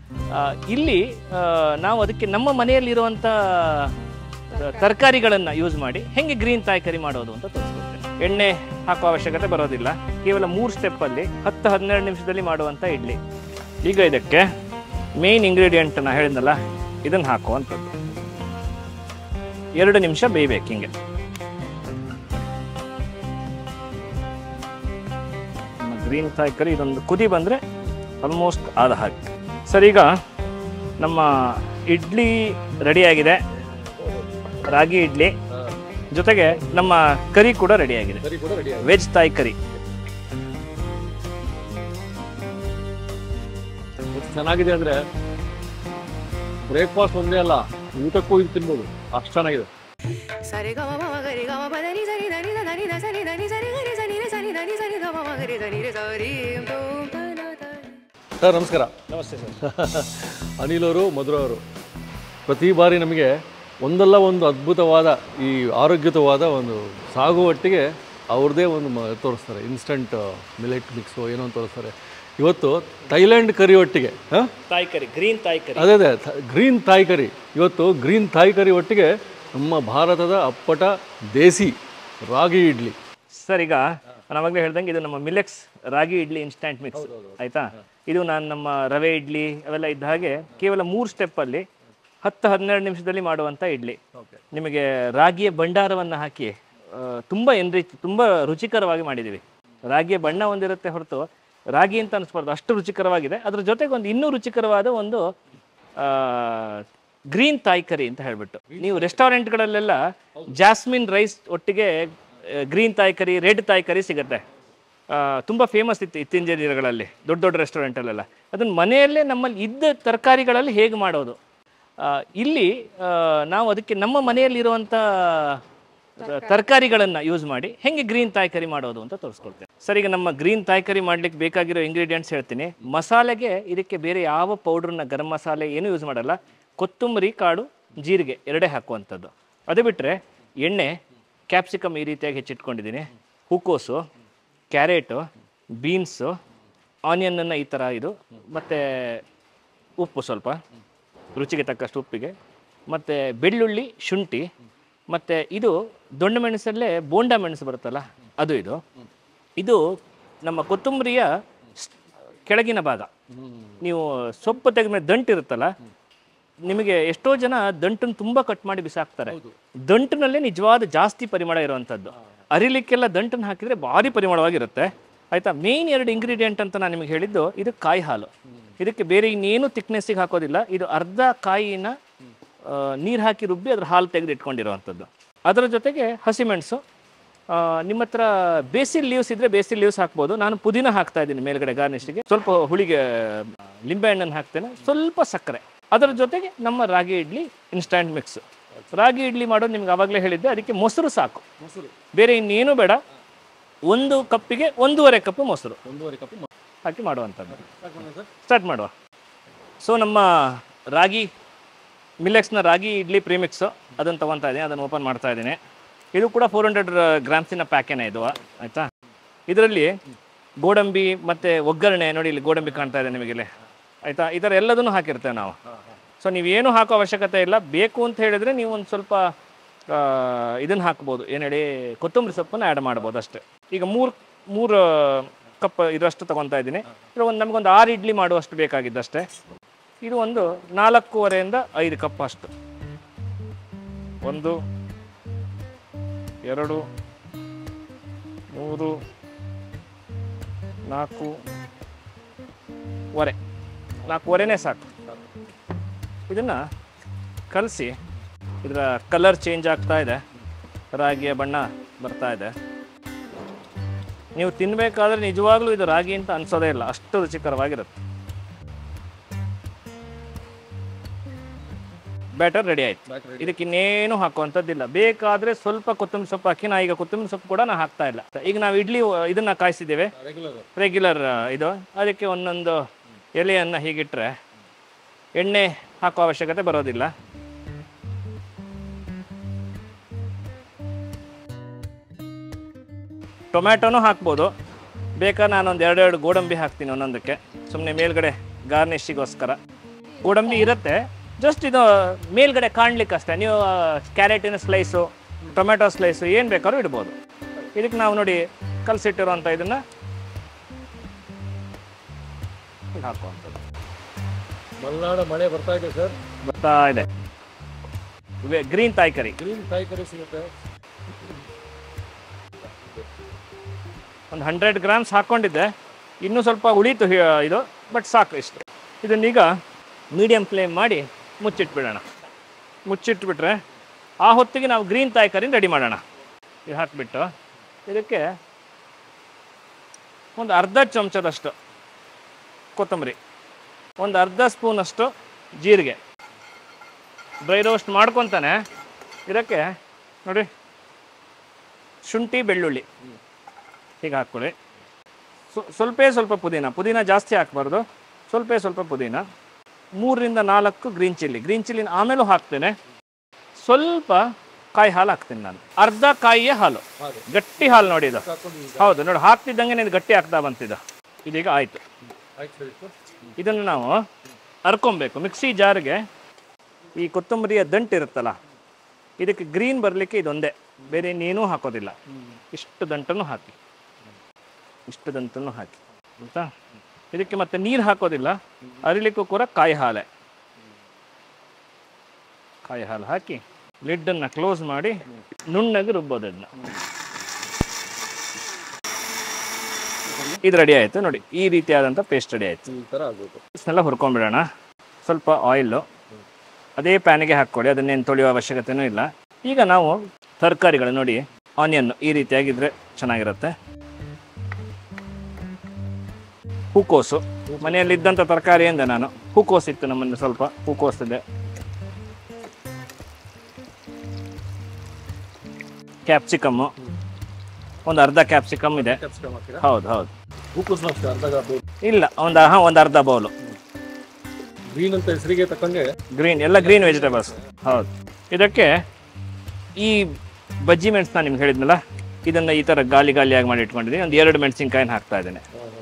ಆ, ಇಲ್ಲಿ ಆ, ನಾವು ಅದಕ್ಕೆ ನಮ್ಮ ಮನೆಯಲ್ಲಿರುವಂಥ ತರಕಾರಿಗಳನ್ನು ಯೂಸ್ ಮಾಡಿ ಹೆಂಗೆ ಗ್ರೀನ್ ತಾಯ್ಕರಿ ಮಾಡೋದು ಅಂತ ತೋರಿಸ್ಕೊಡ್ತೇನೆ ಎಣ್ಣೆ ಹಾಕುವ ಅವಶ್ಯಕತೆ ಬರೋದಿಲ್ಲ ಕೇವಲ ಮೂರು ಸ್ಟೆಪ್ಪಲ್ಲಿ ಹತ್ತು ಹನ್ನೆರಡು ನಿಮಿಷದಲ್ಲಿ ಮಾಡುವಂಥ ಇಡ್ಲಿ ಈಗ ಇದಕ್ಕೆ ಮೇನ್ ಇಂಗ್ರೀಡಿಯೆಂಟ್ ನಾ ಹೇಳಿದ್ನಲ್ಲ ಇದನ್ನು ಹಾಕುವಂಥದ್ದು ಎರಡು ನಿಮಿಷ ಬೇಯಬೇಕು ಹಿಂಗೆ ಗ್ರೀನ್ ತಾಯ್ಕರಿ ಇದೊಂದು ಕುದಿ ಬಂದರೆ ಆಲ್ಮೋಸ್ಟ್ ಆದ ಹಾಗೆ ಸರ್ ಈಗ ನಮ್ಮ ಇಡ್ಲಿ ರೆಡಿಯಾಗಿದೆ ರಾಗಿ ಇಡ್ಲಿ ಜೊತೆಗೆ ನಮ್ಮ ಕರಿ ಕೂಡ ರೆಡಿಯಾಗಿದೆ ಸರಿ ಕೂಡ ರೆಡಿ ವೆಜ್ ತಾಯಿ ಕರಿ ಎಷ್ಟು ಚೆನ್ನಾಗಿದೆ ಅಂದ್ರೆ ಬ್ರೇಕ್ಫಾಸ್ಟ್ ಒಂದೇ ಅಲ್ಲ ಊಟಕ್ಕೂ ಇದು ತಿನ್ಬೋದು ಅಷ್ಟು ಚೆನ್ನಾಗಿದೆ ಸರಿ ಗಮ ಮಮ ಗರಿ ಗಮ ಪದನಿ ಸರಿ ಧನಿ ಧ ಧನಿ ಧ ಸರಿ ಧನಿ ಸರಿ ಗರಿ ಸನಿ ರೆ ಸನಿ ಧನಿ ಸರಿ ಗ ಮಮ ಗರಿ ಧನಿ ರೆ ಸರಿ ತೋಂ ತನ ಧನಿ ಸರ್ ನಮಸ್ಕಾರ ನಮಸ್ತೆ ಸರ್ ಅನಿಲ್ ಅವರು ಮಧುರ ಅವರು ಪ್ರತಿ ಬಾರಿ ನಮಗೆ ಒಂದಲ್ಲ ಒಂದು ಅದ್ಭುತವಾದ ಈ ಆರೋಗ್ಯಯುತವಾದ ಒಂದು ಸಾಗುವಟ್ಟಿಗೆ ಅವ್ರದ್ದೇ ಒಂದು ಮ ತೋರಿಸ್ತಾರೆ ಇನ್ಸ್ಟಂಟ್ ಮಿಲೆಟ್ ಮಿಕ್ಸು ಏನೋ ಒಂದು ತೋರಿಸ್ತಾರೆ ಇವತ್ತು ಥೈಲ್ಯಾಂಡ್ ಕರಿ ಒಟ್ಟಿಗೆ ಹಾಂ ತಾಯಿ ಕರಿ ಗ್ರೀನ್ ತಾಯಿ ಕರಿ ಅದೇ ಅದೇ ಗ್ರೀನ್ ತಾಯಿ ಕರಿ ಇವತ್ತು ಗ್ರೀನ್ ತಾಯಿ ಕರಿ ಒಟ್ಟಿಗೆ ನಮ್ಮ ಭಾರತದ ಅಪ್ಪಟ ದೇಸಿ ರಾಗಿ ಇಡ್ಲಿ ಸರ್ ಈಗ ನಾವಾಗಲೇ ಹೇಳ್ದಂಗೆ ಇದು ನಮ್ಮ ಮಿಲೆಕ್ಸ್ ರಾಗಿ ಇಡ್ಲಿ ಇನ್ಸ್ಟ್ಯಾಂಟ್ ಮಿಕ್ಸ್ ಆಯ್ತಾ ಇದು ನಾನು ನಮ್ಮ ರವೆ ಇಡ್ಲಿ ಅವೆಲ್ಲ ಇದ್ದ ಹಾಗೆ ಕೇವಲ ಮೂರು ಸ್ಟೆಪ್ಪಲ್ಲಿ ಹತ್ತು ಹನ್ನೆರಡು ನಿಮಿಷದಲ್ಲಿ ಮಾಡುವಂಥ ಇಡ್ಲಿ ನಿಮಗೆ ರಾಗಿಯ ಭಂಡಾರವನ್ನು ಹಾಕಿ ಆ, ತುಂಬ ಎನ್ರಿಚ್ ತುಂಬ ರುಚಿಕರವಾಗಿ ಮಾಡಿದ್ದೀವಿ ರಾಗಿಯ ಬಣ್ಣ ಒಂದಿರುತ್ತೆ ಹೊರತು ರಾಗಿ ಅಂತ ಅನಿಸ್ಬಾರ್ದು ಅಷ್ಟು ರುಚಿಕರವಾಗಿದೆ ಅದ್ರ ಜೊತೆಗೆ ಒಂದು ಇನ್ನೂ ರುಚಿಕರವಾದ ಒಂದು ಗ್ರೀನ್ ತಾಯಿ ಕರಿ ಅಂತ ಹೇಳ್ಬಿಟ್ಟು ನೀವು ರೆಸ್ಟೋರೆಂಟ್ಗಳಲ್ಲೆಲ್ಲ ಜಾಸ್ಮಿನ್ ರೈಸ್ ಒಟ್ಟಿಗೆ ಗ್ರೀನ್ ತಾಯಿ ಕರಿ ರೆಡ್ ತಾಯಿ ಕರಿ ಸಿಗುತ್ತೆ ಆ, ತುಂಬ ಫೇಮಸ್ ಇತ್ತು ಇತ್ತೀಚಿನ ದಿನಗಳಲ್ಲಿ ದೊಡ್ಡ ದೊಡ್ಡ ರೆಸ್ಟೋರೆಂಟಲ್ಲೆಲ್ಲ ಅದನ್ನು ಮನೆಯಲ್ಲೇ ನಮ್ಮಲ್ಲಿ ಇದ್ದ ತರಕಾರಿಗಳಲ್ಲಿ ಹೇಗೆ ಮಾಡೋದು ಆ, ಇಲ್ಲಿ ಆ, ನಾವು ಅದಕ್ಕೆ ನಮ್ಮ ಮನೆಯಲ್ಲಿರುವಂಥ ತರಕಾರಿಗಳನ್ನು ಯೂಸ್ ಮಾಡಿ ಹೆಂಗೆ ಗ್ರೀನ್ ತಾಯ್ಕರಿ ಮಾಡೋದು ಅಂತ ತೋರಿಸ್ಕೊಡ್ತೇನೆ ಸರ್ ಈಗ ನಮ್ಮ ಗ್ರೀನ್ ತಾಯ್ಕರಿ ಮಾಡ್ಲಿಕ್ಕೆ ಬೇಕಾಗಿರೋ ಇಂಗ್ರೀಡಿಯೆಂಟ್ಸ್ ಹೇಳ್ತೀನಿ ಮಸಾಲೆಗೆ ಇದಕ್ಕೆ ಬೇರೆ ಯಾವ ಪೌಡ್ರನ್ನ ಗರಂ ಮಸಾಲೆ ಏನೂ ಯೂಸ್ ಮಾಡಲ್ಲ ಕೊತ್ತಂಬರಿ ಕಾಳು ಜೀರಿಗೆ ಎರಡೇ ಹಾಕುವಂಥದ್ದು ಅದು ಬಿಟ್ಟರೆ ಎಣ್ಣೆ ಕ್ಯಾಪ್ಸಿಕಮ್ ಈ ರೀತಿಯಾಗಿ ಹೆಚ್ಚಿಟ್ಕೊಂಡಿದ್ದೀನಿ ಹೂಕೋಸು ಕ್ಯಾರೆಟು ಬೀನ್ಸು ಆನಿಯನ್ನನ್ನು ಈ ಥರ ಇದು ಮತ್ತು ಉಪ್ಪು ಸ್ವಲ್ಪ ರುಚಿಗೆ ತಕ್ಕಷ್ಟು ಉಪ್ಪಿಗೆ ಮತ್ತು ಬೆಳ್ಳುಳ್ಳಿ ಶುಂಠಿ ಮತ್ತು ಇದು ದೊಣ್ಣೆ ಮೆಣಸಲ್ಲೇ ಬೋಂಡ ಮೆಣಸು ಬರುತ್ತಲ್ಲ ಅದು ಇದು ಇದು ನಮ್ಮ ಕೊತ್ತಂಬರಿಯ ಸ್- ಕೆಳಗಿನ ಭಾಗ ನೀವು ಸೊಪ್ಪು ತೆಗೆದ ಮೇಲೆ ದಂಟು ಇರುತ್ತಲ್ಲ ನಿಮಗೆ ಎಷ್ಟೋ ಜನ ದಂಟನ್ನು ತುಂಬ ಕಟ್ ಮಾಡಿ ಬಿಸಾಕ್ತಾರೆ ದಂಟಿನಲ್ಲೇ ನಿಜವಾದ ಜಾಸ್ತಿ ಪರಿಮಳ ಇರುವಂಥದ್ದು ಅರಿಲಿಕ್ಕೆಲ್ಲ ದಂಟನ್ನು ಹಾಕಿದರೆ ಭಾರಿ ಪರಿಮಳವಾಗಿರುತ್ತೆ ಆಯಿತಾ ಮೇನ್ ಎರಡು ಇಂಗ್ರೀಡಿಯೆಂಟ್ ಅಂತ ನಾನು ನಿಮಗೆ ಹೇಳಿದ್ದು ಇದು ಕಾಯಿ ಹಾಲು ಇದಕ್ಕೆ ಬೇರೆ ಇನ್ನೇನು ತಿಕ್ನೆಸ್ಸಿಗೆ ಹಾಕೋದಿಲ್ಲ ಇದು ಅರ್ಧ ಕಾಯಿನ ನೀರು ಹಾಕಿ ರುಬ್ಬಿ ಅದ್ರ ಹಾಲು ತೆಗೆದು ಇಟ್ಕೊಂಡಿರುವಂಥದ್ದು ಅದರ ಜೊತೆಗೆ ಹಸಿಮೆಣಸು ಆ, ನಿಮ್ಮ ಹತ್ರ ಬೇಸಿಲ್ ಲೀವ್ಸ್ ಇದ್ರೆ ಬೇಸಿಲ್ ಲೀವ್ಸ್ ಹಾಕ್ಬೋದು ನಾನು ಪುದೀನ ಹಾಕ್ತಾ ಇದ್ದೀನಿ ಮೇಲ್ಗಡೆ ಗಾರ್ನಿಷ್ಗೆ ಸ್ವಲ್ಪ ಹುಳಿಗೆ ಲಿಂಬೆ ಹಣ್ಣನ್ನು ಹಾಕ್ತೇನೆ ಸ್ವಲ್ಪ ಸಕ್ಕರೆ ಅದರ ಜೊತೆಗೆ ನಮ್ಮ ರಾಗಿ ಇಡ್ಲಿ ಇನ್ಸ್ಟ್ಯಾಂಟ್ ಮಿಕ್ಸ್ ರಾಗಿ ಇಡ್ಲಿ ಮಾಡೋದು ನಿಮ್ಗೆ ಆವಾಗಲೇ ಹೇಳಿದ್ದೆ ಅದಕ್ಕೆ ಮೊಸರು ಸಾಕು ಬೇರೆ ಇನ್ನೇನು ಬೇಡ ಒಂದು ಕಪ್ಪಿಗೆ ಒಂದೂವರೆ ಕಪ್ ಮೊಸರು ಒಂದೂವರೆ ಕಪ್ ಹಾಕಿ ಮಾಡುವಂಥದ್ದು ಸ್ಟಾರ್ಟ್ ಮಾಡುವ ಸೊ ನಮ್ಮ ರಾಗಿ ಮಿಲೆಕ್ಸ್ನ ರಾಗಿ ಇಡ್ಲಿ ಪ್ರೀಮಿಕ್ಸು ಅದನ್ನು ತೊಗೊತಾ ಇದ್ದೀನಿ ಅದನ್ನು ಓಪನ್ ಮಾಡ್ತಾ ಇದ್ದೀನಿ ಇದು ಕೂಡ ಫೋರ್ ಹಂಡ್ರೆಡ್ ಗ್ರಾಮ್ಸಿನ ಪ್ಯಾಕೇನೆ ಇದು ಆಯಿತಾ ಇದರಲ್ಲಿ ಗೋಡಂಬಿ ಮತ್ತು ಒಗ್ಗರಣೆ ನೋಡಿ ಇಲ್ಲಿ ಗೋಡಂಬಿ ಕಾಣ್ತಾ ಇದೆ ನಿಮಗೆ ಇಲ್ಲಿ ಆಯಿತಾ ಈ ಥರ ಎಲ್ಲದನ್ನು ಹಾಕಿರ್ತೇವೆ ನಾವು ಸೊ ನೀವೇನು ಹಾಕೋ ಅವಶ್ಯಕತೆ ಇಲ್ಲ ಬೇಕು ಅಂತ ಹೇಳಿದರೆ ನೀವು ಒಂದು ಸ್ವಲ್ಪ ಇದನ್ನು ಹಾಕ್ಬೋದು ಏನು ಹೇಳಿ ಕೊತ್ತಂಬರಿ ಸೊಪ್ಪನ್ನು ಆ್ಯಡ್ ಮಾಡ್ಬೋದು ಅಷ್ಟೇ ಈಗ ಮೂರು ಮೂರು ಕಪ್ ಇದಷ್ಟು ತೊಗೊತಾ ಇದ್ದೀನಿ ಇದು ಒಂದು ನಮಗೊಂದು ಆರು ಇಡ್ಲಿ ಮಾಡುವಷ್ಟು ಬೇಕಾಗಿದ್ದಷ್ಟೇ ಇದು ಒಂದು ನಾಲ್ಕೂವರೆಯಿಂದ ಐದು ಕಪ್ ಅಷ್ಟು ಒಂದು ಎರಡು ಮೂರು ನಾಲ್ಕು ವರೆ ನಾಲ್ಕೂವರೆನೇ ಸಾಕು ಇದನ್ನು ಕಲಸಿ ಇದರ ಕಲರ್ ಚೇಂಜ್ ಆಗ್ತಾ ಇದೆ ರಾಗಿಯ ಬಣ್ಣ ಬರ್ತಾ ಇದೆ ನೀವು ತಿನ್ನಬೇಕಾದ್ರೆ ನಿಜವಾಗ್ಲೂ ಇದು ರಾಗಿ ಅಂತ ಅನ್ಸೋದೇ ಇಲ್ಲ ಅಷ್ಟು ರುಚಿಕರವಾಗಿರುತ್ತೆ ಬ್ಯಾಟರ್ ರೆಡಿ ಆಯ್ತು ಇದಕ್ಕೆ ಇನ್ನೇನು ಹಾಕುವಂಥದ್ದಿಲ್ಲ ಬೇಕಾದ್ರೆ ಸ್ವಲ್ಪ ಕೊತ್ತಂಬರಿ ಸೊಪ್ಪು ಹಾಕಿ ನಾ ಈಗ ಕೊತ್ತಂಬರಿ ಸೊಪ್ಪು ಕೂಡ ನಾ ಹಾಕ್ತಾ ಇಲ್ಲ ಈಗ ನಾವು ಇಡ್ಲಿ ಇದನ್ನ ಕಾಯಿಸಿದ್ದೇವೆ ರೆಗ್ಯುಲರ್ ರೆಗ್ಯುಲರ್ ಇದು ಅದಕ್ಕೆ ಒಂದೊಂದು ಎಲೆಯನ್ನು ಹೀಗಿಟ್ರೆ ಎಣ್ಣೆ ಹಾಕೋ ಅವಶ್ಯಕತೆ ಬರೋದಿಲ್ಲ ಟೊಮ್ಯಾಟೊನೂ ಹಾಕ್ಬೋದು ಬೇಕಾ ನಾನೊಂದು ಎರಡೆರಡು ಗೋಡಂಬಿ ಹಾಕ್ತೀನಿ ಒಂದೊಂದಕ್ಕೆ ಸುಮ್ಮನೆ ಮೇಲ್ಗಡೆ ಗಾರ್ನಿಷಿಗೋಸ್ಕರ ಗೋಡಂಬಿ ಇರುತ್ತೆ ಜಸ್ಟ್ ಇದು ಮೇಲ್ಗಡೆ ಕಾಣ್ಲಿಕ್ಕೆ ಅಷ್ಟೇ ನೀವು ಕ್ಯಾರೆಟಿನ ಸ್ಲೈಸು ಟೊಮೆಟೊ ಸ್ಲೈಸು ಏನು ಬೇಕಾದ್ರೂ ಇಡ್ಬೋದು ಇದಕ್ಕೆ ನಾವು ನೋಡಿ ಕಲಸಿಟ್ಟಿರೋಂಥ ಇದನ್ನು ಹಾಕುವಂಥದ್ದು ಮಲೆನಾಡ ಮಳೆ ಬರ್ತಾ ಇದೆ ಸರ್ ಬರ್ತಾ ಇದೆ ಗ್ರೀನ್ ತಾಯ್ಕರಿ ಗ್ರೀನ್ ಕಾಯಿಕರಿ ಸಿಗುತ್ತೆ ಒಂದು ಹಂಡ್ರೆಡ್ ಗ್ರಾಮ್ಸ್ ಹಾಕ್ಕೊಂಡಿದ್ದೆ ಇನ್ನೂ ಸ್ವಲ್ಪ ಉಳೀತು ಹಿ- ಇದು ಬಟ್ ಸಾಕು ಇಷ್ಟು ಇದನ್ನೀಗ ಮೀಡಿಯಮ್ ಫ್ಲೇಮ್ ಮಾಡಿ ಮುಚ್ಚಿಟ್ಬಿಡೋಣ ಮುಚ್ಚಿಟ್ಬಿಟ್ರೆ ಆ ಹೊತ್ತಿಗೆ ನಾವು ಗ್ರೀನ್ ತಾಯ್ಕರಿನ ರೆಡಿ ಮಾಡೋಣ ಇದು ಹಾಕಿಬಿಟ್ಟು ಇದಕ್ಕೆ ಒಂದು ಅರ್ಧ ಚಮಚದಷ್ಟು ಕೊತ್ತಂಬರಿ ಒಂದು ಅರ್ಧ ಸ್ಪೂನಷ್ಟು ಜೀರಿಗೆ ಡ್ರೈ ರೋಸ್ಟ್ ಮಾಡ್ಕೊತಾನೆ ಇದಕ್ಕೆ ನೋಡಿ ಶುಂಠಿ ಬೆಳ್ಳುಳ್ಳಿ ಹೀಗೆ ಹಾಕ್ಕೊಳ್ಳಿ ಸ್ವ- ಸ್ವಲ್ಪೇ ಸ್ವಲ್ಪ ಪುದೀನ ಪುದೀನ ಜಾಸ್ತಿ ಹಾಕ್ಬಾರ್ದು ಸ್ವಲ್ಪೇ ಸ್ವಲ್ಪ ಪುದೀನ ಮೂರರಿಂದ ನಾಲ್ಕು ಗ್ರೀನ್ ಚಿಲ್ಲಿ ಗ್ರೀನ್ ಚಿಲ್ಲಿನ ಆಮೇಲೂ ಹಾಕ್ತೇನೆ ಸ್ವಲ್ಪ ಕಾಯಿ ಹಾಲು ಹಾಕ್ತೀನಿ ನಾನು ಅರ್ಧ ಕಾಯಿಯ ಹಾಲು ಹಾಗೆ. ಗಟ್ಟಿ ಹಾಲು ನೋಡಿ ಇದು ಹಾಕೊಂಡು ಈಗ ಹೌದು ನೋಡಿ ಹಾಕ್ತಿದ್ದಂಗೆ ಇದು ಗಟ್ಟಿ ಆಗ್ತಾ ಬಂತಿದ್ದು ಇದೀಗ ಆಯಿತು ಆಯ್ತು ಸರ್ ಇತ್ತು. ಇದನ್ನು ನಾವು ಅರ್ಕೊಬೇಕು ಮಿಕ್ಸಿ ಜಾರ್ಗೆ ಈ ಕೊತ್ತಂಬರಿಯ ದಂಟು ಇರುತ್ತಲ್ಲ ಇದಕ್ಕೆ ಗ್ರೀನ್ ಬರಲಿಕ್ಕೆ ಇದೊಂದೇ ಬೇರೆ ಇನ್ನೇನೂ ಹಾಕೋದಿಲ್ಲ ಇಷ್ಟು ದಂಟನ್ನು ಹಾಕಿ ಇಷ್ಟು ದಂಟನ್ನು ಹಾಕಿ ಆಯ್ತಾ ಇದಕ್ಕೆ ಮತ್ತೆ ನೀರು ಹಾಕೋದಿಲ್ಲ ಅರಿಲಿಕ್ಕೂ ಕೂಡ ಕಾಯಿ ಹಾಲೆ ಕಾಯಿ ಹಾಲು ಹಾಕಿ ಲಿಡ್ಡನ್ನು ಕ್ಲೋಸ್ ಮಾಡಿ ನುಣ್ಣಗೆ ರುಬ್ಬೋದು ಅದನ್ನ ಇದು ರೆಡಿ ಆಯಿತು ನೋಡಿ ಈ ರೀತಿಯಾದಂಥ ಪೇಸ್ಟ್ ರೆಡಿ ಆಯಿತು ಈ ಥರ ಆಗಬೇಕು ಇದನ್ನೆಲ್ಲ ಹುರ್ಕೊಂಡ್ಬಿಡೋಣ ಸ್ವಲ್ಪ ಆಯಿಲು ಅದೇ ಪ್ಯಾನಿಗೆ ಹಾಕ್ಕೊಳ್ಳಿ ಅದನ್ನೇನು ತೊಳೆಯೋ ಅವಶ್ಯಕತೆನೂ ಇಲ್ಲ ಈಗ ನಾವು ತರಕಾರಿಗಳು ನೋಡಿ ಆನಿಯನ್ ಈ ರೀತಿಯಾಗಿದ್ರೆ ಚೆನ್ನಾಗಿರುತ್ತೆ ಹೂಕೋಸು ಮನೆಯಲ್ಲಿ ಇದ್ದಂಥ ತರಕಾರಿ ಎಂದೆ ನಾನು ಹೂಕೋಸು ಇತ್ತು ನಮ್ಮಲ್ಲಿ ಸ್ವಲ್ಪ ಹೂಕೋಸು ಇದೆ ಕ್ಯಾಪ್ಸಿಕಮ್ಮು ಒಂದು ಅರ್ಧ ಕ್ಯಾಪ್ಸಿಕಮ್ ಇದೆ ಕ್ಯಾಪ್ಸಿಕಮ್ ಹಾಕ್ತೀರಾ ಹೌದು ಹೌದು ಹೂಕೋಸು ಅಷ್ಟೇ ಅರ್ಧ ಇಲ್ಲ ಒಂದು ಹಾಂ ಒಂದು ಅರ್ಧ ಬೌಲು ಗ್ರೀನ್ ಅಂತ ಹೆಸರಿಗೆ ತಕ್ಕಂಗೆ ಗ್ರೀನ್ ಎಲ್ಲ ಗ್ರೀನ್ ವೆಜಿಟೇಬಲ್ಸ್ ಹೌದು ಇದಕ್ಕೆ ಈ ಬಜ್ಜಿ ಮೆಣಸು ನಾನು ನಿಮ್ಗೆ ಹೇಳಿದ್ನಲ್ಲ ಇದನ್ನು ಈ ಥರ ಗಾಲಿ ಗಾಲಿಯಾಗಿ ಮಾಡಿ ಇಟ್ಕೊಂಡಿದ್ದೀನಿ ಒಂದು ಎರಡು ಮೆಣಸಿನ್ಕಾಯಿನ ಹಾಕ್ತಾ ಇದ್ದೇನೆ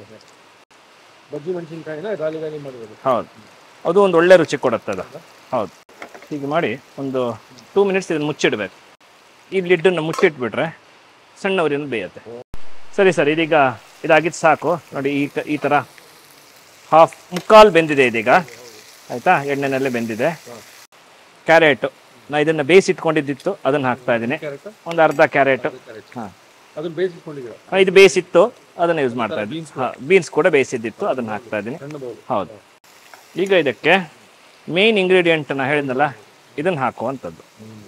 ಬಜ್ಜಿ ಮೆಣಸಿನ್ಕಾಯಿನ ಗಾಲಿ ಗಾಲಿ ಮಾಡಿರೋದು ಹೌದು ಅದು ಒಂದು ಒಳ್ಳೆ ರುಚಿ ಕೊಡುತ್ತೆ ಅದು ಹೌದು ಹೀಗೆ ಮಾಡಿ ಒಂದು ಟೂ ಮಿನಿಟ್ಸ್ ಇದನ್ನು ಮುಚ್ಚಿಡ್ಬೇಕು ಈ ಲಿಡ್ಡನ್ನು ಮುಚ್ಚಿಟ್ಬಿಟ್ರೆ ಸಣ್ಣ ಉರಿಯನ್ನು ಬೇಯುತ್ತೆ ಸರಿ ಸರ್ ಇದೀಗ ಇದಾಗಿದ್ದು ಸಾಕು ನೋಡಿ ಈ ತ- ಈ ಥರ ಹಾಫ್ ಮುಕ್ಕಾಲು ಬೆಂದಿದೆ ಇದೀಗ ಆಯಿತಾ ಎಣ್ಣೆನಲ್ಲೇ ಬೆಂದಿದೆ ಕ್ಯಾರೆಟು ನಾ ಇದನ್ನು ಬೇಯಿಸಿಟ್ಕೊಂಡಿದ್ದಿತ್ತು ಅದನ್ನು ಹಾಕ್ತಾ ಇದ್ದೀನಿ ಕ್ಯಾರೆಟ್ ಒಂದು ಅರ್ಧ ಕ್ಯಾರೆಟು ಕ್ಯಾರೆಟ್ ಹಾಂ ಅದನ್ನ ಬೇಯಿಸಿಟ್ಕೊಂಡಿದ್ದೀರಾ ಇದು ಬೇಯಿಸಿತ್ತು ಅದನ್ನು ಯೂಸ್ ಮಾಡ್ತಾ ಇದ್ದೀನಿ ಹಾಂ ಬೀನ್ಸ್ ಕೂಡ ಬೇಯಿಸಿದ್ದಿತ್ತು ಅದನ್ನು ಹಾಕ್ತಾ ಇದ್ದೀನಿ ಸಣ್ಣ ಬೌಲ್ ಹೌದು ಈಗ ಇದಕ್ಕೆ ಮೇನ್ ಇಂಗ್ರೀಡಿಯೆಂಟ್ ನಾ ಹೇಳಿದ್ನಲ್ಲ ಇದನ್ನು ಹಾಕುವಂಥದ್ದು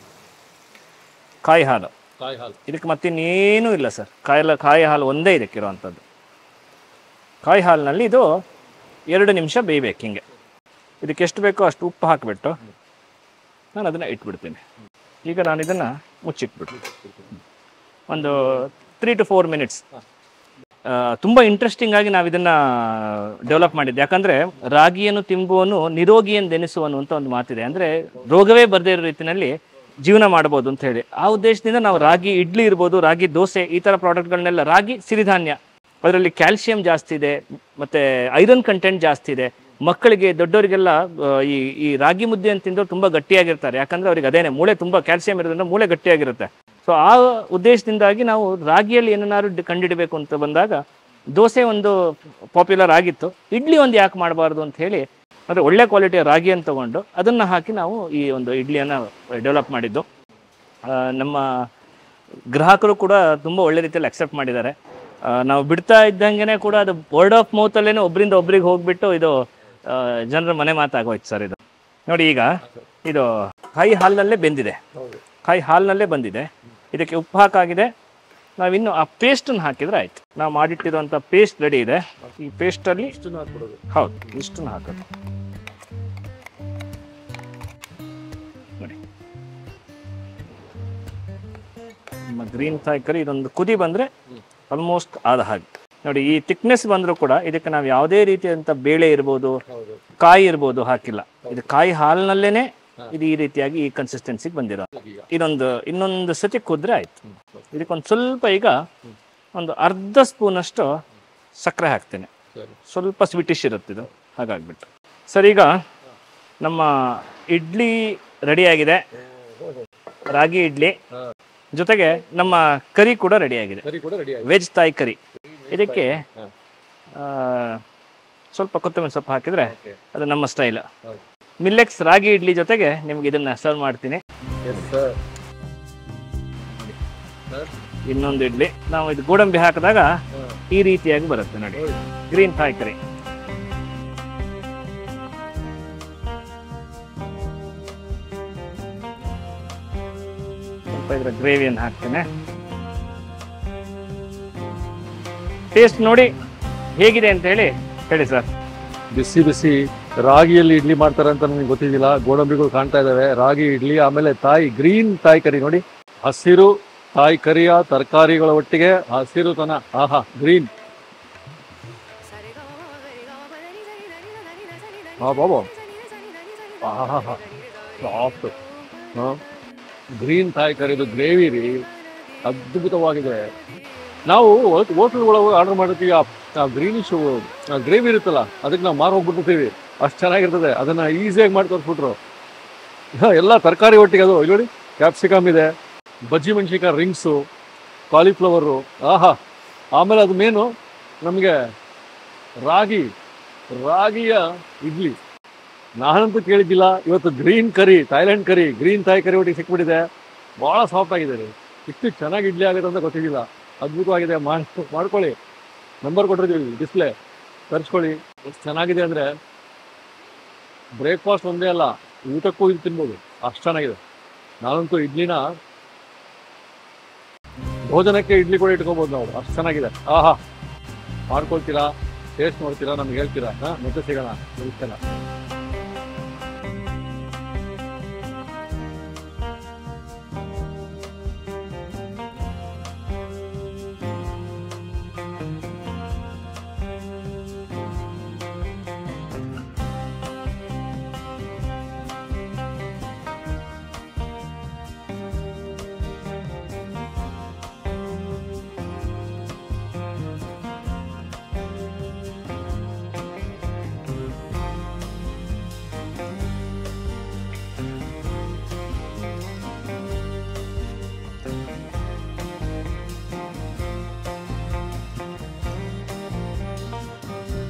ಕಾಯಿ ಹಾಲು ಕಾಯಿ ಹಾಲು ಇದಕ್ಕೆ ಮತ್ತಿನ್ನೇನೂ ಇಲ್ಲ ಸರ್ ಕಾಯಿಲ ಕಾಯಿ ಹಾಲು ಒಂದೇ ಇದಕ್ಕಿರುವಂಥದ್ದು ಕಾಯಿ ಹಾಲಿನಲ್ಲಿ ಇದು ಎರಡು ನಿಮಿಷ ಬೇಯಬೇಕು ಹಿಂಗೆ ಇದಕ್ಕೆ ಎಷ್ಟು ಬೇಕೋ ಅಷ್ಟು ಉಪ್ಪು ಹಾಕಿಬಿಟ್ಟು ನಾನು ಅದನ್ನು ಇಟ್ಬಿಡ್ತೀನಿ ಈಗ ನಾನು ಇದನ್ನು ಮುಚ್ಚಿಟ್ಬಿಟ್ಟು ಒಂದು ತ್ರೀ ಟು ಫೋರ್ ಮಿನಿಟ್ಸ್ ತುಂಬ ಇಂಟ್ರೆಸ್ಟಿಂಗ್ ಆಗಿ ನಾವು ಇದನ್ನ ಡೆವಲಪ್ ಮಾಡಿದ್ದೆ ಯಾಕಂದ್ರೆ ರಾಗಿಯನ್ನು ತಿಂಬುವನು ನಿರೋಗಿಯೆಂದೆನಿಸುವನು ಅಂತ ಒಂದು ಮಾತಿದೆ ಅಂದ್ರೆ ರೋಗವೇ ಬರದೇ ಇರೋ ರೀತಿಯಲ್ಲಿ ಜೀವನ ಮಾಡ್ಬೋದು ಅಂತ ಹೇಳಿ ಆ ಉದ್ದೇಶದಿಂದ ನಾವು ರಾಗಿ ಇಡ್ಲಿ ಇರ್ಬೋದು ರಾಗಿ ದೋಸೆ ಈ ಥರ ಪ್ರಾಡಕ್ಟ್ಗಳನ್ನೆಲ್ಲ ರಾಗಿ ಸಿರಿಧಾನ್ಯ ಅದರಲ್ಲಿ ಕ್ಯಾಲ್ಸಿಯಂ ಜಾಸ್ತಿ ಇದೆ ಮತ್ತೆ ಐರನ್ ಕಂಟೆಂಟ್ ಜಾಸ್ತಿ ಇದೆ ಮಕ್ಕಳಿಗೆ ದೊಡ್ಡವರಿಗೆಲ್ಲ ಆ, ಈ ಈ ರಾಗಿ ಮುದ್ದೆ ಅಂತ ತಿಂದವ್ರು ತುಂಬ ಗಟ್ಟಿಯಾಗಿರ್ತಾರೆ ಯಾಕಂದ್ರೆ ಅವ್ರಿಗೆ ಅದೇನೆ ಮೂಳೆ ತುಂಬ ಕ್ಯಾಲ್ಸಿಯಂ ಇರೋದ್ರಿಂದ ಮೂಳೆ ಗಟ್ಟಿಯಾಗಿರುತ್ತೆ ಸೊ ಆ ಉದ್ದೇಶದಿಂದಾಗಿ ನಾವು ರಾಗಿಯಲ್ಲಿ ಏನನ್ನಾದ್ರು ಡಿ- ಕಂಡಿಡಬೇಕು ಅಂತ ಬಂದಾಗ ದೋಸೆ ಒಂದು ಪಾಪ್ಯುಲರ್ ಆಗಿತ್ತು ಇಡ್ಲಿ ಒಂದು ಯಾಕೆ ಮಾಡಬಾರ್ದು ಅಂತ ಹೇಳಿ ಅಂದರೆ ಒಳ್ಳೆ ಕ್ವಾಲಿಟಿಯ ರಾಗಿಯನ್ನು ತಗೊಂಡು ಅದನ್ನು ಹಾಕಿ ನಾವು ಈ ಒಂದು ಇಡ್ಲಿಯನ್ನು ಡೆವಲಪ್ ಮಾಡಿದ್ದು ಆ, ನಮ್ಮ ಗ್ರಾಹಕರು ಕೂಡ ತುಂಬ ಒಳ್ಳೆ ರೀತಿಯಲ್ಲಿ ಅಕ್ಸೆಪ್ಟ್ ಮಾಡಿದ್ದಾರೆ ಆ, ನಾವು ಬಿಡ್ತಾ ಇದ್ದಂಗೆ ಕೂಡ ಅದು ವರ್ಡ್ ಆಫ್ ಮೌತಲ್ಲೇ ಒಬ್ಬರಿಂದ ಒಬ್ರಿಗೆ ಹೋಗ್ಬಿಟ್ಟು ಇದು ಜನರ ಮನೆ ಮಾತಾಗೋಯ್ತು ಸರ್ ಇದು ನೋಡಿ ಈಗ ಇದು ಕಾಯಿ ಹಾಲಿನಲ್ಲೇ ಬೆಂದಿದೆ ಹೌದು ಕಾಯಿ ಹಾಲಿನಲ್ಲೇ ಬಂದಿದೆ ಇದಕ್ಕೆ ಉಪ್ಪು ಹಾಕಾಗಿದೆ ನಾವಿನ್ನು ಆ ಪೇಸ್ಟನ್ನು ಹಾಕಿದ್ರೆ ಆಯ್ತು ನಾವು ಮಾಡಿಟ್ಟಿರುವಂಥ ಪೇಸ್ಟ್ ರೆಡಿ ಇದೆ ಈ ಪೇಸ್ಟಲ್ಲಿ ಇಷ್ಟನ್ನು ಹಾಕ್ಬಿಡೋದು ಹೌದು ಇಷ್ಟನ್ನು ಹಾಕೋದು ನೋಡಿ ನಮ್ಮ ಗ್ರೀನ್ ಕರಿ ಇದೊಂದು ಕುದಿ ಬಂದರೆ ಆಲ್ಮೋಸ್ಟ್ ಆದ ಹಾಗೆ ನೋಡಿ ಈ ಥಿಕ್ನೆಸ್ ಬಂದರೂ ಕೂಡ ಇದಕ್ಕೆ ನಾವು ಯಾವುದೇ ರೀತಿಯಾದಂಥ ಬೇಳೆ ಇರ್ಬೋದು ಹೌದು ಕಾಯಿ ಇರ್ಬೋದು ಹಾಕಿಲ್ಲ ಇದು ಕಾಯಿ ಹಾಲಿನಲ್ಲೇನೆ ಇದು ಈ ರೀತಿಯಾಗಿ ಈ ಕನ್ಸಿಸ್ಟೆನ್ಸಿಗೆ ಬಂದಿರೋ ಈಗ ಇದೊಂದು ಇನ್ನೊಂದು ಸತಿ ಕುದ್ರೆ ಆಯ್ತು ಇದಕ್ಕೊಂದು ಸ್ವಲ್ಪ ಈಗ ಒಂದು ಅರ್ಧ ಸ್ಪೂನಷ್ಟು ಸಕ್ಕರೆ ಹಾಕ್ತೇನೆ ಸರಿ ಸ್ವಲ್ಪ ಸ್ವೀಟಿಶ್ ಇರುತ್ತೆ ಇದು ಹಾಗಾಗ್ಬಿಟ್ಟು ಸರ್ ಈಗ ನಮ್ಮ ಇಡ್ಲಿ ರೆಡಿಯಾಗಿದೆ ರಾಗಿ ಇಡ್ಲಿ ಜೊತೆಗೆ ನಮ್ಮ ಕರಿ ಕೂಡ ರೆಡಿಯಾಗಿದೆ ಸರಿ ಕೂಡ ರೆಡಿ ಆಗಿದೆ ವೆಜ್ ತಾಯಿ ಕರಿ ಇದಕ್ಕೆ ಆ, ಸ್ವಲ್ಪ ಕೊತ್ತಂಬರಿ ಸೊಪ್ಪು ಹಾಕಿದ್ರೆ ಅದು ನಮ್ಮ ಸ್ಟೈಲ್ ಮಿಲ್ಲೆಕ್ಸ್ ರಾಗಿ ಇಡ್ಲಿ ಜೊತೆಗೆ ನಿಮ್ಗೆ ಇದನ್ನ ಸರ್ವ್ ಮಾಡ್ತೀನಿ ಎಸ್ ಸರ್ ಇನ್ನೊಂದು ಇಡ್ಲಿ ನಾವು ಇದು ಗೋಡಂಬಿ ಹಾಕಿದಾಗ ಈ ರೀತಿಯಾಗಿ ಬರುತ್ತೆ ನೋಡಿ ಗ್ರೀನ್ ತಾಯಿ ಕರಿ ಸ್ವಲ್ಪ ಇದರ ಗ್ರೇವಿಯನ್ನು ಹಾಕ್ತೇನೆ ಟೇಸ್ಟ್ ನೋಡಿ ಹೇಗಿದೆ ಅಂತ ಹೇಳಿ ಹೇಳಿ ಸರ್ ಬಿಸಿ ಬಿಸಿ ರಾಗಿಯಲ್ಲಿ ಇಡ್ಲಿ ಮಾಡ್ತಾರೆ ಅಂತ ನನಗೆ ಗೊತ್ತಿದ್ದಿಲ್ಲ ಗೋಡಂಬಿಗಳು ಕಾಣ್ತಾ ಇದಾವೆ ರಾಗಿ ಇಡ್ಲಿ ಆಮೇಲೆ ತಾಯಿ ಗ್ರೀನ್ ತಾಯಿ ಕರಿ ನೋಡಿ ಹಸಿರು ತಾಯಿ ಕರಿಯ ತರಕಾರಿಗಳ ಒಟ್ಟಿಗೆ ಹಸಿರುತನ ಆಹಾ ಗ್ರೀನ್ ಹಾ ಬಾಬು ಆಹಾ ಸಾಫ್ಟ್ ಗ್ರೀನ್ ತಾಯಿ ಕರಿದು ಗ್ರೇವಿ ರೀ ಅದ್ಭುತವಾಗಿದೆ ನಾವು ಹೋಟೆಲ್ ಒಳಗೆ ಆರ್ಡರ್ ಮಾಡಿರ್ತೀವಿ ಆ ಗ್ರೀನಿಶ್ ಗ್ರೇವಿ ಇರುತ್ತಲ್ಲ ಅದಕ್ಕೆ ನಾವು ಮಾರು ಹೋಗ್ಬಿಟ್ಟಿರ್ತೀವಿ ಅಷ್ಟು ಚೆನ್ನಾಗಿರ್ತದೆ ಅದನ್ನ ಈಸಿಯಾಗಿ ಮಾಡಿ ತೋರಿಸ್ಬಿಟ್ರು ಹ, ಎಲ್ಲ ತರಕಾರಿ ಒಟ್ಟಿಗೆ ಅದು ಇಲ್ಲಿ ನೋಡಿ ಕ್ಯಾಪ್ಸಿಕಮ್ ಇದೆ ಬಜ್ಜಿ ಮೆಣಸಿನ್ಕಾಯಿ ರಿಂಗ್ಸು ಕಾಲಿಫ್ಲವರು ಆಹಾ ಆಮೇಲೆ ಅದು ಮೇನು ನಮಗೆ ರಾಗಿ ರಾಗಿಯ ಇಡ್ಲಿ ನಾನಂತೂ ಕೇಳಿದ್ದಿಲ್ಲ ಇವತ್ತು green curry Thailand curry green Thai curry ಒಟ್ಟಿಗೆ ಸಿಕ್ಬಿಟ್ಟಿದೆ ಭಾಳ ಸಾಫ್ಟ್ ಆಗಿದೆ ರೀ ಇಷ್ಟು ಚೆನ್ನಾಗಿ ಇಡ್ಲಿ ಆಗುತ್ತೆ ಅಂತ ಗೊತ್ತಿದ್ದಿಲ್ಲ ಅದ್ಭುತವಾಗಿದೆ ಮಾಡ್- ಮಾಡ್ಕೊಳ್ಳಿ ನಂಬರ್ ಕೊಟ್ಟಿರ್ತೀವಿ ಡಿಸ್ಪ್ಲೇ ತರಿಸ್ಕೊಳ್ಳಿ ಎಷ್ಟು ಚೆನ್ನಾಗಿದೆ ಅಂದರೆ ಬ್ರೇಕ್ಫಾಸ್ಟ್ ಒಂದೇ ಅಲ್ಲ ಊಟಕ್ಕೂ ಇದು ತಿನ್ಬೋದು ಅಷ್ಟು ಚೆನ್ನಾಗಿದೆ ನಾನಂತೂ ಇಡ್ಲಿನ ಭೋಜನಕ್ಕೆ ಇಡ್ಲಿ ಕೂಡ ಇಟ್ಕೋಬೋದು ನಾವು ಅಷ್ಟು ಚೆನ್ನಾಗಿದೆ ಆಹಾ ಮಾಡ್ಕೊಳ್ತೀರಾ ಟೇಸ್ಟ್ ನೋಡ್ತೀರಾ ನಮ್ಗೆ ಹೇಳ್ತೀರಾ ಹಾಂ ಮತ್ತೆ ಸಿಗೋಣ ನಮಸ್ಕಾರ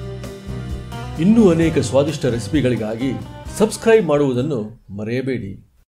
ಇನ್ನೂ ಅನೇಕ ಸ್ವಾದಿಷ್ಟ ರೆಸಿಪಿಗಳಿಗಾಗಿ ಸಬ್ಸ್ಕ್ರೈಬ್ ಮಾಡುವುದನ್ನು ಮರೆಯಬೇಡಿ